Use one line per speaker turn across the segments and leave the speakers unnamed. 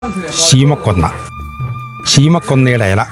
ശീമക്കൊന്ന ശീമക്കൊന്നയുടെ ഇല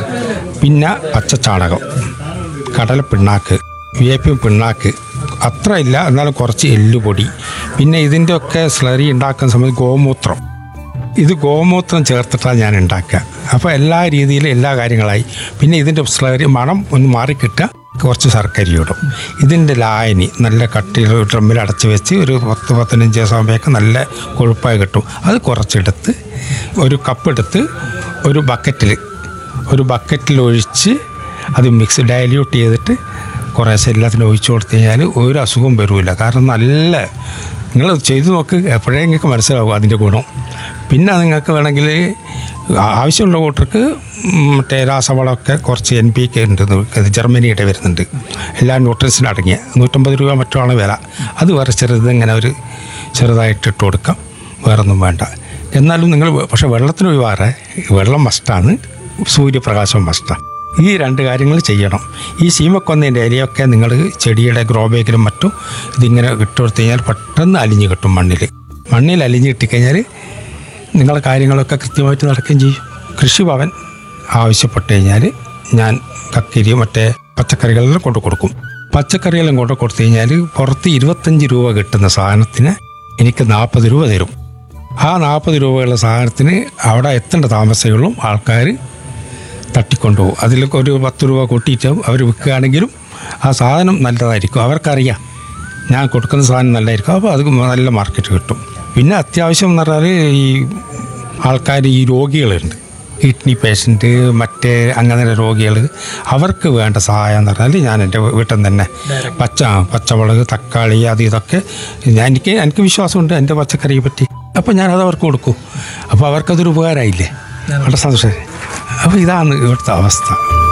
പിന്നെ പച്ചച്ചാണകം കടലപ്പിണ്ണാക്ക് വേപ്പിൻ പിണ്ണാക്ക് അത്ര ഇല്ല എന്നാലും കുറച്ച് എല്ലുപൊടി പിന്നെ ഇതിൻ്റെ ഒക്കെ സ്ലറി ഉണ്ടാക്കുന്ന സമയത്ത് ഗോമൂത്രം ഇത് ഗോമൂത്രം ചേർത്തിട്ടാണ് ഞാൻ ഉണ്ടാക്കുക അപ്പോൾ എല്ലാ രീതിയിലും എല്ലാ കാര്യങ്ങളായി പിന്നെ ഇതിൻ്റെ സ്ലറി മണം ഒന്ന് മാറിക്കിട്ടുക കുറച്ച് ശർക്കര ഇടും ഇതിൻ്റെ ലായനി നല്ല കട്ടിയിൽ ഡ്രമ്മിൽ അടച്ച് വെച്ച് ഒരു പത്ത് പതിനഞ്ച് ദിവസം ആകുമ്പോഴേക്കും നല്ല കൊഴുപ്പായി കിട്ടും അത് കുറച്ചെടുത്ത് ഒരു കപ്പ് എടുത്ത് ഒരു ബക്കറ്റിൽ ഒരു ബക്കറ്റിൽ ഒഴിച്ച് അത് മിക്സ് ഡയല്യൂട്ട് ചെയ്തിട്ട് കുറേശ്ശെ എല്ലാത്തിനും ഒഴിച്ചു കൊടുത്തു കഴിഞ്ഞാൽ ഒരു അസുഖവും വരില്ല കാരണം നല്ല നിങ്ങൾ ചെയ്തു നോക്ക് എപ്പോഴേ നിങ്ങൾക്ക് മനസ്സിലാവും അതിൻ്റെ ഗുണം പിന്നെ നിങ്ങൾക്ക് വേണമെങ്കിൽ ആ- ആവശ്യമുള്ള കൂട്ടർക്ക് മറ്റേ രാസവളമൊക്കെ കുറച്ച് എൻ പി ഒക്കെ ഉണ്ട് ഇത് ജർമ്മനിയുടെ വരുന്നുണ്ട് എല്ലാ ന്യൂട്രൻസിനും അടങ്ങിയ നൂറ്റമ്പത് രൂപ മറ്റുമാണ് വില അത് വേറെ ചെറുത് ഇങ്ങനെ ഒരു ചെറുതായിട്ട് ഇട്ട് കൊടുക്കാം വേറൊന്നും വേണ്ട എന്നാലും നിങ്ങൾ പക്ഷേ വെള്ളത്തിന് ഒഴിവാറെ വെള്ളം മസ്റ്റാണ് സൂര്യപ്രകാശം മസ്റ്റാണ് ഈ രണ്ട് കാര്യങ്ങൾ ചെയ്യണം ഈ ശീമക്കൊന്നേൻ്റെ ഇലയൊക്കെ നിങ്ങൾ ചെടിയുടെ ഗ്രോ ബാഗിലും മറ്റും ഇതിങ്ങനെ ഇട്ട് കൊടുത്തു കഴിഞ്ഞാൽ പെട്ടെന്ന് അലിഞ്ഞ് കിട്ടും മണ്ണിൽ മണ്ണിൽ അലിഞ്ഞ് കിട്ടിക്കഴിഞ്ഞാൽ നിങ്ങളെ കാര്യങ്ങളൊക്കെ കൃത്യമായിട്ട് നടക്കുകയും ചെയ്യും കൃഷിഭവൻ ആവശ്യപ്പെട്ട് കഴിഞ്ഞാൽ ഞാൻ കക്കിരി മറ്റേ പച്ചക്കറികളെല്ലാം കൊണ്ടു കൊടുക്കും പച്ചക്കറിയെല്ലാം കൊണ്ടു കൊടുത്തു കഴിഞ്ഞാൽ പുറത്ത് ഇരുപത്തഞ്ച് രൂപ കിട്ടുന്ന സാധനത്തിന് എനിക്ക് നാൽപ്പത് രൂപ തരും ആ നാൽപ്പത് രൂപയുള്ള സാധനത്തിന് അവിടെ എത്തേണ്ട താമസങ്ങളും ആൾക്കാർ തട്ടിക്കൊണ്ടുപോകും അതിലൊക്കെ ഒരു പത്ത് രൂപ കൂട്ടിയിട്ട് അവർ വിൽക്കുകയാണെങ്കിലും ആ സാധനം നല്ലതായിരിക്കും അവർക്കറിയാം ഞാൻ കൊടുക്കുന്ന സാധനം നല്ലതായിരിക്കും അപ്പോൾ അത് നല്ല മാർക്കറ്റ് കിട്ടും പിന്നെ അത്യാവശ്യം എന്ന് പറഞ്ഞാൽ ഈ ആൾക്കാർ ഈ രോഗികളുണ്ട് കിഡ്നി പേഷ്യൻറ്റ് മറ്റേ അങ്ങനെ രോഗികൾ അവർക്ക് വേണ്ട സഹായം എന്ന് പറഞ്ഞാൽ ഞാൻ എൻ്റെ വീട്ടിൽ നിന്ന് തന്നെ പച്ച പച്ചമുളക് തക്കാളി അത് ഇതൊക്കെ ഞാൻ എനിക്ക് എനിക്ക് വിശ്വാസമുണ്ട് എൻ്റെ പച്ചക്കറിയെ പറ്റി അപ്പോൾ ഞാനത് അവർക്ക് കൊടുക്കും അപ്പോൾ അവർക്കതൊരു ഉപകാരമായില്ലേ വളരെ സന്തോഷം അപ്പോൾ ഇതാണ് ഇവിടുത്തെ അവസ്ഥ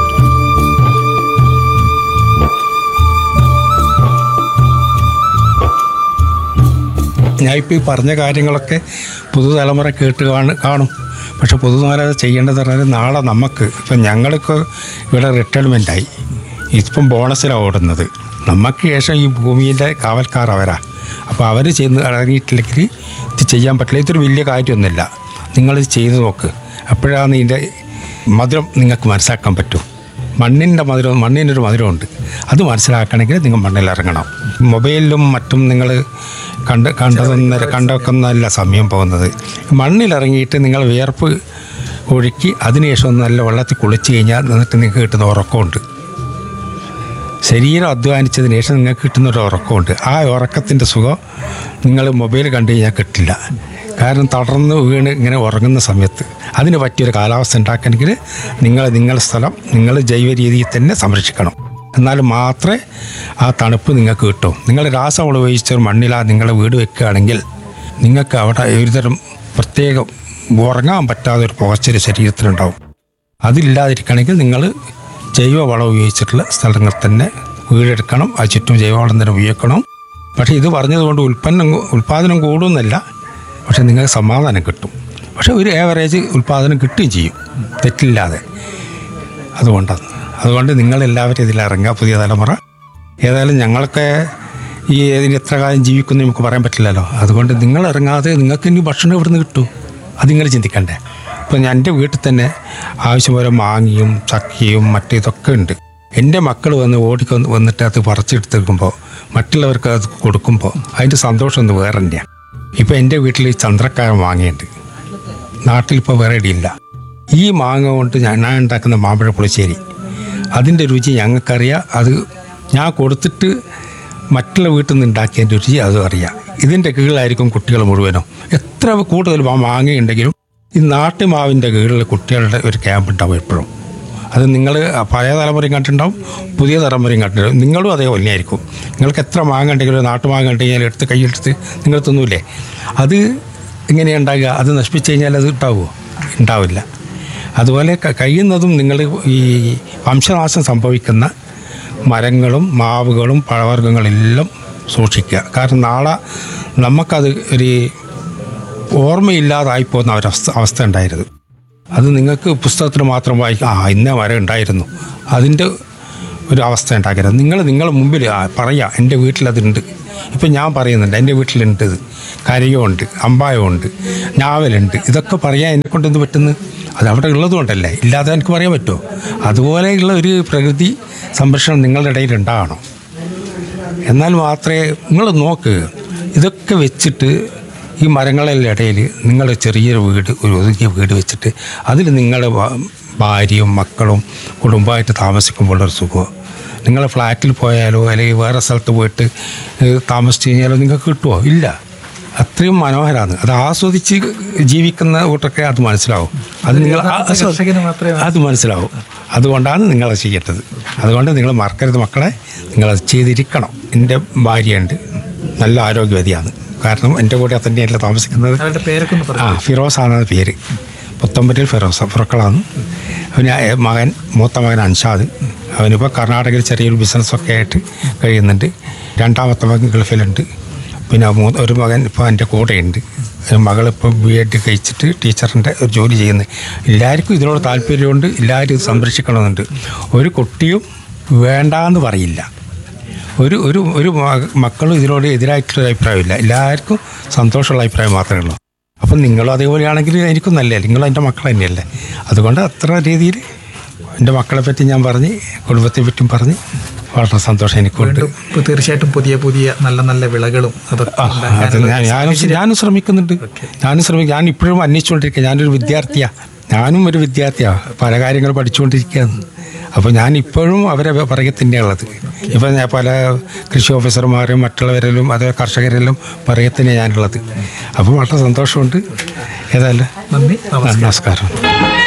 ഞാൻ ഇപ്പോൾ ഈ പറഞ്ഞ കാര്യങ്ങളൊക്കെ പുതുതലമുറ കേട്ട് കാണു കാണും പക്ഷെ പുതുതലമുറ ചെയ്യേണ്ടത് പറഞ്ഞാൽ നാളെ നമുക്ക് ഇപ്പം ഞങ്ങൾക്ക് ഇവിടെ റിട്ടയർമെൻ്റായി ഇപ്പം ബോണസിലാണ് ഓടുന്നത് നമുക്ക് ശേഷം ഈ ഭൂമിയിലെ കാവൽക്കാർ അവരാ അപ്പോൾ അവർ ചെയ്യുന്ന ഇറങ്ങിയിട്ടില്ലെങ്കിൽ ഇത് ചെയ്യാൻ പറ്റില്ല ഇതൊരു വലിയ കാര്യമൊന്നുമില്ല നിങ്ങളിത് ചെയ്തു നോക്ക് അപ്പോഴാണ് ഇതിൻ്റെ മധുരം നിങ്ങൾക്ക് മനസ്സിലാക്കാൻ പറ്റൂ മണ്ണിൻ്റെ മധുരം മണ്ണിനൊരു മധുരമുണ്ട് അത് മനസ്സിലാക്കണമെങ്കിൽ നിങ്ങൾ മണ്ണിൽ ഇറങ്ങണം മൊബൈലിലും മറ്റും നിങ്ങൾ കണ്ട് കണ്ടതൊന്നും കണ്ടൊക്കൊന്നല്ല സമയം പോകുന്നത് മണ്ണിലിറങ്ങിയിട്ട് നിങ്ങൾ വിയർപ്പ് ഒഴുക്കി അതിനുശേഷം ഒന്ന് നല്ല വെള്ളത്തിൽ കുളിച്ച് കഴിഞ്ഞാൽ എന്നിട്ട് നിങ്ങൾക്ക് കിട്ടുന്ന ഉറക്കമുണ്ട് ശരീരം അധ്വാനിച്ചതിന് ശേഷം നിങ്ങൾക്ക് കിട്ടുന്ന ഒരു ഉറക്കമുണ്ട് ആ ഉറക്കത്തിൻ്റെ സുഖം നിങ്ങൾ മൊബൈൽ കണ്ടു കഴിഞ്ഞാൽ കിട്ടില്ല കാരണം തളർന്ന് വീണ് ഇങ്ങനെ ഉറങ്ങുന്ന സമയത്ത് അതിന് പറ്റിയൊരു കാലാവസ്ഥ ഉണ്ടാക്കണമെങ്കിൽ നിങ്ങൾ നിങ്ങളുടെ സ്ഥലം നിങ്ങൾ ജൈവ രീതിയിൽ തന്നെ സംരക്ഷിക്കണം എന്നാൽ മാത്രമേ ആ തണുപ്പ് നിങ്ങൾക്ക് കിട്ടും നിങ്ങൾ രാസവളം ഉപയോഗിച്ച ഒരു മണ്ണിലാണ് നിങ്ങളുടെ വീട് വെക്കുകയാണെങ്കിൽ നിങ്ങൾക്ക് അവിടെ ഒരുതരം പ്രത്യേകം ഉറങ്ങാൻ പറ്റാതെ ഒരു പുകച്ചൊരു ശരീരത്തിലുണ്ടാവും അതില്ലാതിരിക്കണമെങ്കിൽ നിങ്ങൾ ജൈവവളം ഉപയോഗിച്ചിട്ടുള്ള സ്ഥലങ്ങളിൽ തന്നെ വീടെടുക്കണം ആ ചുറ്റും ജൈവവളം തന്നെ ഉപയോഗിക്കണം പക്ഷേ ഇത് പറഞ്ഞതുകൊണ്ട് ഉൽപ്പന്നം ഉൽപ്പാദനം കൂടുമെന്നല്ല പക്ഷേ നിങ്ങൾക്ക് സമാധാനം കിട്ടും പക്ഷേ ഒരു ഏവറേജ് ഉൽപ്പാദനം കിട്ടുകയും ചെയ്യും തെറ്റില്ലാതെ അതുകൊണ്ടാണ് അതുകൊണ്ട് നിങ്ങളെല്ലാവരും ഇതിലിറങ്ങുക പുതിയ തലമുറ ഏതായാലും ഞങ്ങളൊക്കെ ഈ ഇതിന് എത്ര കാലം ജീവിക്കുന്നു നമുക്ക് പറയാൻ പറ്റില്ലല്ലോ അതുകൊണ്ട് നിങ്ങൾ ഇറങ്ങാതെ നിങ്ങൾക്ക് ഇനി ഭക്ഷണം ഇവിടുന്ന് കിട്ടും അത് നിങ്ങൾ ചിന്തിക്കണ്ടേ ഇപ്പം ഞാൻ എൻ്റെ വീട്ടിൽ തന്നെ ആവശ്യം പോലെ മാങ്ങയും ചക്കയും മറ്റേ ഇതൊക്കെ ഉണ്ട് എൻ്റെ മക്കൾ വന്ന് ഓടിക്ക് വന്നിട്ട് അത് പറിച്ചെടുത്തെടുക്കുമ്പോൾ മറ്റുള്ളവർക്ക് അത് കൊടുക്കുമ്പോൾ അതിൻ്റെ സന്തോഷം ഒന്ന് വേറെ തന്നെയാണ് ഇപ്പം എൻ്റെ വീട്ടിൽ ചന്ദ്രക്കായ മാങ്ങയുണ്ട് നാട്ടിലിപ്പോൾ വേറെ ഇടിയില്ല ഈ മാങ്ങ കൊണ്ട് ഞാൻ ഞാൻ ഉണ്ടാക്കുന്ന മാമ്പഴ പുളിശ്ശേരി അതിൻ്റെ രുചി ഞങ്ങൾക്കറിയാം അത് ഞാൻ കൊടുത്തിട്ട് മറ്റുള്ള വീട്ടിൽ നിന്ന് ഉണ്ടാക്കിയതിൻ്റെ രുചി അതും അറിയാം ഇതിൻ്റെ കീഴിലായിരിക്കും കുട്ടികൾ മുഴുവനും എത്ര കൂടുതൽ മാ- മാങ്ങയുണ്ടെങ്കിലും ഈ നാട്ടുമാവിൻ്റെ കീഴിൽ കുട്ടികളുടെ ഒരു ക്യാമ്പ് ഉണ്ടാവും എപ്പോഴും അത് നിങ്ങൾ പഴയ തലമുറയും കണ്ടിട്ടുണ്ടാവും പുതിയ തലമുറയും കണ്ടിട്ടുണ്ടാവും നിങ്ങളും അതേപോലെ ആയിരിക്കും നിങ്ങൾക്ക് എത്ര മാങ്ങ ഉണ്ടെങ്കിലും നാട്ടുമാങ്ങ ഉണ്ടെങ്കിൽ എടുത്ത് കൈയെടുത്ത് നിങ്ങൾ തിന്നൂലേ അത് എങ്ങനെയാണ് ഉണ്ടാകുക അത് നശിപ്പിച്ച് കഴിഞ്ഞാൽ അത് ഉണ്ടാവുമോ ഉണ്ടാവില്ല അതുപോലെ ക- കഴിയുന്നതും നിങ്ങൾ ഈ വംശനാശം സംഭവിക്കുന്ന മരങ്ങളും മാവുകളും പഴവർഗ്ഗങ്ങളെല്ലാം സൂക്ഷിക്കുക കാരണം നാളെ നമുക്കത് ഒരു ഓർമ്മയില്ലാതായി പോകുന്ന ഒരവസ്ഥ അവസ്ഥ ഉണ്ടായിരുന്നു അത് നിങ്ങൾക്ക് പുസ്തകത്തിൽ മാത്രം വായിക്കാം ആ ഇന്ന മരം ഉണ്ടായിരുന്നു അതിൻ്റെ ഒരു അവസ്ഥ ഉണ്ടാക്കരുത് നിങ്ങൾ നിങ്ങളുടെ മുമ്പിൽ ആ, പറയാ എൻ്റെ വീട്ടിലതുണ്ട് ഇപ്പം ഞാൻ പറയുന്നുണ്ട് എൻ്റെ വീട്ടിലുണ്ട് ഇത് കരയുണ്ട് അമ്പായമുണ്ട് ഞാവലുണ്ട് ഇതൊക്കെ പറയാൻ എന്നെ കൊണ്ട് എന്ത് പറ്റുന്നു അത് അവിടെ ഉള്ളതുകൊണ്ടല്ലേ ഇല്ലാതെ എനിക്ക് പറയാൻ പറ്റുമോ അതുപോലെയുള്ള ഒരു പ്രകൃതി സംരക്ഷണം നിങ്ങളുടെ ഇടയിൽ ഉണ്ടാകണം എന്നാൽ മാത്രമേ നിങ്ങൾ നോക്ക് ഇതൊക്കെ വെച്ചിട്ട് ഈ മരങ്ങളുടെ ഇടയിൽ നിങ്ങളുടെ ചെറിയൊരു വീട് ഒരു ഒതുങ്ങിയ വീട് വെച്ചിട്ട് അതിൽ നിങ്ങളുടെ ഭ- ഭാര്യയും മക്കളും കുടുംബമായിട്ട് താമസിക്കുമ്പോഴൊരു സുഖമോ നിങ്ങൾ ഫ്ലാറ്റിൽ പോയാലോ അല്ലെങ്കിൽ വേറെ സ്ഥലത്ത് പോയിട്ട് ഏഹ്, താമസിച്ച് കഴിഞ്ഞാലോ നിങ്ങൾക്ക് കിട്ടുമോ ഇല്ല അത്രയും മനോഹരമാണ് അത് ആസ്വദിച്ച് ജീവിക്കുന്ന കൂട്ടൊക്കെ അത് മനസ്സിലാവും അത് നിങ്ങൾ ആ-
കർഷകന് മാത്രമേ
അത് മനസ്സിലാവും അതുകൊണ്ടാണ് നിങ്ങളത് ചെയ്യേണ്ടത് അതുകൊണ്ട് നിങ്ങൾ മറക്കരുത് മക്കളെ നിങ്ങളത് ചെയ്തിരിക്കണം എൻ്റെ ഭാര്യയുണ്ട് നല്ല ആരോഗ്യവതിയാണ് കാരണം എൻ്റെ കൂടെ തന്നെയല്ല താമസിക്കുന്നത്
അവരുടെ പേരൊക്കെ ഒന്ന്
ആ
പറഞ്ഞു
ഫിറോസ് ആണ് പേര് പുത്തമ്പറ്റിൽ ഫിറോസ് ഫുറക്കളാണ് അവന് ഏ- മകൻ മൂത്ത മകൻ അൻഷാദ് അവനിപ്പോൾ കർണാടകയിൽ ചെറിയൊരു ബിസിനസ്സൊക്കെ ആയിട്ട് കഴിയുന്നുണ്ട് രണ്ടാമത്തെ മകൻ ഗൾഫിലുണ്ട് പിന്നെ മൂ ഒരു മകൻ ഇപ്പോൾ എൻ്റെ കൂടെയുണ്ട് ഒരു മകളിപ്പോൾ ബി എഡ് കഴിച്ചിട്ട് ടീച്ചറിൻ്റെ ഒരു ജോലി ചെയ്യുന്നത് എല്ലാവർക്കും ഇതിനോട് താല്പര്യമുണ്ട് എല്ലാവരും ഇത് സംരക്ഷിക്കണമെന്നുണ്ട് ഒരു കുട്ടിയും വേണ്ടാന്ന് പറയില്ല ഒരു ഒരു ഒരു മ- മക്കളും ഇതിനോട് എതിരായിട്ടുള്ള അഭിപ്രായമില്ല എല്ലാവർക്കും സന്തോഷമുള്ള അഭിപ്രായം മാത്രമേ ഉള്ളൂ അപ്പം നിങ്ങളും അതേപോലെയാണെങ്കിൽ എനിക്കും നല്ലല്ലേ നിങ്ങളും എൻ്റെ മക്കൾ തന്നെയല്ലേ അതുകൊണ്ട് അത്ര രീതിയിൽ എൻ്റെ മക്കളെ പറ്റി ഞാൻ പറഞ്ഞ് കുടുംബത്തെ പറ്റിയും പറഞ്ഞ് വളരെ സന്തോഷം എനിക്കുണ്ട്
വീണ്ടും ഇപ്പൊ തീർച്ചയായിട്ടും പുതിയ പുതിയ നല്ല നല്ല വിളകളും അതൊക്കെ
ആ, അത്
ഉണ്ടാക്കാനുള്ള
ഞാൻ ഞാനും ഞാനും ശ്രമിക്കുന്നുണ്ട് ഞാനും ശ്രമിക്കും ഞാൻ ഇപ്പോഴും അന്വേഷിച്ചുകൊണ്ടിരിക്കുക ഞാനൊരു വിദ്യാർത്ഥിയാണ് ഞാനും ഒരു വിദ്യാർത്ഥിയാണ് പല കാര്യങ്ങൾ പഠിച്ചുകൊണ്ടിരിക്കുകയാണ് അപ്പോൾ ഞാൻ ഇപ്പോഴും അവരെ പുറകെ തന്നെയുള്ളത് ഇപ്പം ഞാൻ പല കൃഷി ഓഫീസർമാരും മറ്റുള്ളവരിലും അതേ കർഷകരിലും പുറകെ തന്നെയാണ് ഞാനുള്ളത് അപ്പോൾ വളരെ സന്തോഷമുണ്ട് ഏതായാലും
നന്ദി
ആ,
നമസ്കാരം
നമസ്കാരം